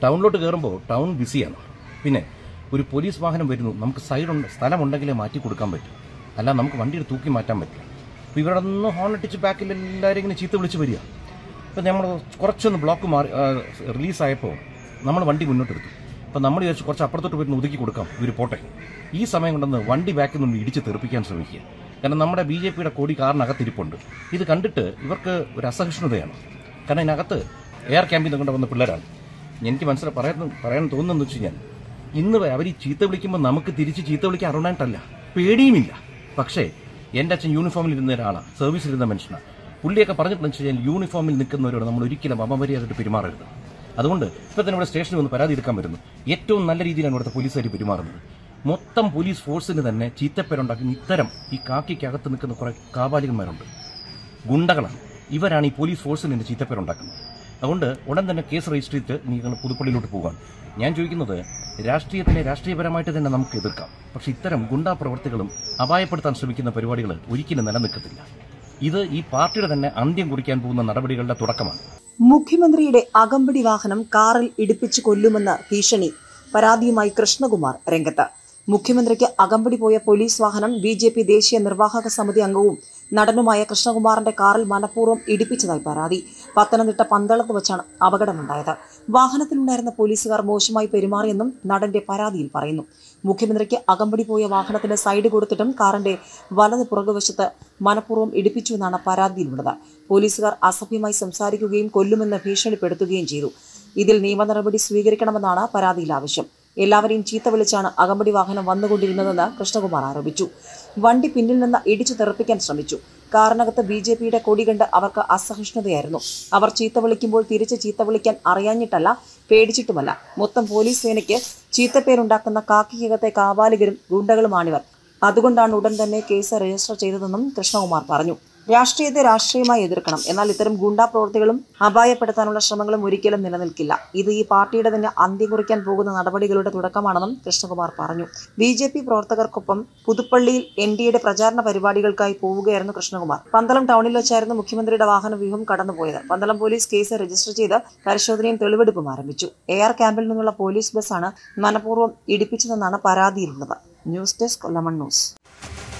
ടൗണിലോട്ട് കയറുമ്പോൾ ടൗൺ ബിസിയാണ് പിന്നെ ഒരു പോലീസ് വാഹനം വരുന്നു നമുക്ക് സൈഡുണ്ട് സ്ഥലമുണ്ടെങ്കിലേ മാറ്റി കൊടുക്കാൻ പറ്റും അല്ല നമുക്ക് വണ്ടിയുടെ തൂക്കി മാറ്റാൻ പറ്റില്ല അപ്പോൾ ഇവിടെ നിന്ന് ഹോൺ അടിച്ച് ബാക്കിൽ എല്ലാവരും ഇങ്ങനെ ചീത്ത വിളിച്ച് വരിക ഇപ്പം നമ്മൾ കുറച്ചൊന്ന് ബ്ലോക്ക് മാറി റിലീസായപ്പോൾ നമ്മൾ വണ്ടി മുന്നോട്ടെടുത്തു അപ്പം നമ്മൾ വിചാരിച്ചു കുറച്ച് അപ്പുറത്തോട്ട് പോയിട്ട് ഒതുക്കി കൊടുക്കാം ഇവർ പോട്ടെ ഈ സമയം കൊണ്ടൊന്ന് വണ്ടി ബാക്കിൽ നിന്ന് ഇടിച്ച് തെറിപ്പിക്കാൻ ശ്രമിക്കുക കാരണം നമ്മുടെ ബി ജെ പിയുടെ കൊടി കാറിനകത്തിരിപ്പുണ്ട് ഇത് കണ്ടിട്ട് ഇവർക്ക് ഒരു അസഹിഷ്ണുതയാണ് കാരണം ഇതിനകത്ത് എയർ ക്യാമ്പിൽ നിന്ന് കൊണ്ട് വന്ന പിള്ളേരാണ് എനിക്ക് മനസ്സിലായി പറയാൻ പറയാൻ തോന്നുന്നു വെച്ച് കഴിഞ്ഞാൽ ഇന്ന് അവർ ഈ ചീത്ത വിളിക്കുമ്പോൾ നമുക്ക് തിരിച്ച് ചീത്ത വിളിക്കാൻ അറിയണായിട്ടല്ല പേടിയുമില്ല പക്ഷേ എൻ്റെ അച്ഛൻ യൂണിഫോമിൽ ഇരുന്ന ഒരാളാണ് സർവീസിലിരുന്ന മനുഷ്യനാണ് പുള്ളിയൊക്കെ പറഞ്ഞിട്ടുണ്ടെന്ന് വെച്ച് കഴിഞ്ഞാൽ യൂണിഫോമിൽ നിൽക്കുന്നവരോട് നമ്മൾ ഒരിക്കലും അപമര്യാദയായിട്ട് പെരുമാറരുത് അതുകൊണ്ട് ഇപ്പം തന്നെ ഇവിടെ സ്റ്റേഷനിൽ വന്ന് പരാതി എടുക്കാൻ വരുന്നു ഏറ്റവും നല്ല രീതിയിലാണ് ഇവിടുത്തെ പോലീസുകാർ പെരുമാറുന്നത് മൊത്തം പോലീസ് ഫോഴ്സിന് തന്നെ ചീത്തപ്പേരുണ്ടാക്കുന്ന ഇത്തരം ഈ കാക്കിക്കകത്ത് നിൽക്കുന്ന കുറെ കാപാലികന്മാരുണ്ട് ഗുണ്ടകളാണ് ഇവരാണ് ഈ പോലീസ് ഫോഴ്സിന് തന്നെ ചീത്തപ്പേരുണ്ടാക്കുന്നത് അതുകൊണ്ട് ഉടൻ തന്നെ കേസ് രജിസ്റ്റർ ചെയ്തിട്ട് നിങ്ങൾ പുതുപ്പള്ളിയിലോട്ട് പോകാൻ ഞാൻ ചോദിക്കുന്നത് രാഷ്ട്രീയത്തിനെ രാഷ്ട്രീയപരമായിട്ട് തന്നെ നമുക്ക് എതിർക്കാം പക്ഷെ ഇത്തരം ഗുണ്ടാ പ്രവർത്തികളും അപായപ്പെടുത്താൻ ശ്രമിക്കുന്ന പരിപാടികൾ ഒരിക്കലും നിലനിൽക്കത്തില്ല ഇത് ഈ പാർട്ടിയുടെ തന്നെ അന്ത്യം കുറിക്കാൻ പോകുന്ന നടപടികളുടെ തുടക്കമാണ് മുഖ്യമന്ത്രിയുടെ അകമ്പടി വാഹനം കാറിൽ ഇടിപ്പിച്ചു കൊല്ലുമെന്ന ഭീഷണി പരാതിയുമായി കൃഷ്ണകുമാർ രംഗത്ത് മുഖ്യമന്ത്രിക്ക് അകമ്പടി പോയ പോലീസ് വാഹനം ബി ജെ പി ദേശീയ നിർവാഹക സമിതി അംഗവും നടനുമായ കൃഷ്ണകുമാറിന്റെ കാറിൽ മനഃപൂർവ്വം ഇടിപ്പിച്ചതായി പരാതി പത്തനംതിട്ട പന്തളത്ത് വെച്ചാണ് അപകടമുണ്ടായത് വാഹനത്തിലുണ്ടായിരുന്ന പോലീസുകാർ മോശമായി പെരുമാറിയെന്നും നടന്റെ പരാതിയിൽ പറയുന്നു മുഖ്യമന്ത്രിക്ക് അകമ്പടി പോയ വാഹനത്തിന് സൈഡ് കൊടുത്തിട്ടും കാറിന്റെ വലത് പുറകുവശത്ത് മനഃപൂർവ്വം ഇടിപ്പിച്ചുവെന്നാണ് പരാതിയിലുള്ളത് പോലീസുകാർ അസഭ്യമായി സംസാരിക്കുകയും കൊല്ലുമെന്ന് ഭീഷണിപ്പെടുത്തുകയും ചെയ്തു ഇതിൽ നിയമ നടപടി സ്വീകരിക്കണമെന്നാണ് പരാതിയിൽ ആവശ്യം എല്ലാവരെയും ചീത്ത വിളിച്ചാണ് അകമ്പടി വാഹനം വന്നുകൊണ്ടിരുന്നതെന്ന് കൃഷ്ണകുമാർ ആരോപിച്ചു വണ്ടി പിന്നിൽ നിന്ന് ഇടിച്ചു തെറിപ്പിക്കാൻ ശ്രമിച്ചു കാറിനകത്ത് ബി ജെ പിയുടെ കൊടി കണ്ട് അവർക്ക് അസഹിഷ്ണുതയായിരുന്നു അവർ ചീത്ത വിളിക്കുമ്പോൾ തിരിച്ച് ചീത്ത വിളിക്കാൻ അറിയാഞ്ഞിട്ടല്ല പേടിച്ചിട്ടുമല്ല മൊത്തം പോലീസ് സേനയ്ക്ക് ചീത്തപ്പേരുണ്ടാക്കുന്ന കാക്കിക്കകത്തെ കാപാലികരും ഗുണ്ടകളുമാണിവർ അതുകൊണ്ടാണ് ഉടൻ തന്നെ കേസ് രജിസ്റ്റർ ചെയ്തതെന്നും കൃഷ്ണകുമാർ പറഞ്ഞു രാഷ്ട്രീയത്തെ രാഷ്ട്രീയമായി എതിർക്കണം എന്നാൽ ഇത്തരം ഗുണ്ടാ പ്രവൃത്തികളും അപായപ്പെടുത്താനുള്ള ശ്രമങ്ങളും ഒരിക്കലും നിലനിൽക്കില്ല ഇത് ഈ പാർട്ടിയുടെ തന്നെ അന്ത്യം കുറിക്കാൻ പോകുന്ന നടപടികളുടെ തുടക്കമാണെന്നും കൃഷ്ണകുമാർ പറഞ്ഞു ബി ജെ പി പ്രവർത്തകർക്കൊപ്പം പുതുപ്പള്ളിയിൽ എൻ ഡി എയുടെ പ്രചാരണ പരിപാടികൾക്കായി പോവുകയായിരുന്നു കൃഷ്ണകുമാർ പന്തളം ടൗണിൽ വെച്ചായിരുന്നു മുഖ്യമന്ത്രിയുടെ വാഹന വ്യൂഹം കടന്നുപോയത് പന്തളം പോലീസ് കേസ് രജിസ്റ്റർ ചെയ്ത് പരിശോധനയും തെളിവെടുപ്പും ആരംഭിച്ചു എ ആർ ക്യാമ്പിൽ നിന്നുള്ള പോലീസ് ബസ്സാണ് മനഃപൂർവ്വം ഇടിപ്പിച്ചതെന്നാണ് പരാതിയിലുള്ളത് ന്യൂസ് ഡെസ്ക് കൊല്ലമൺ ന്യൂസ്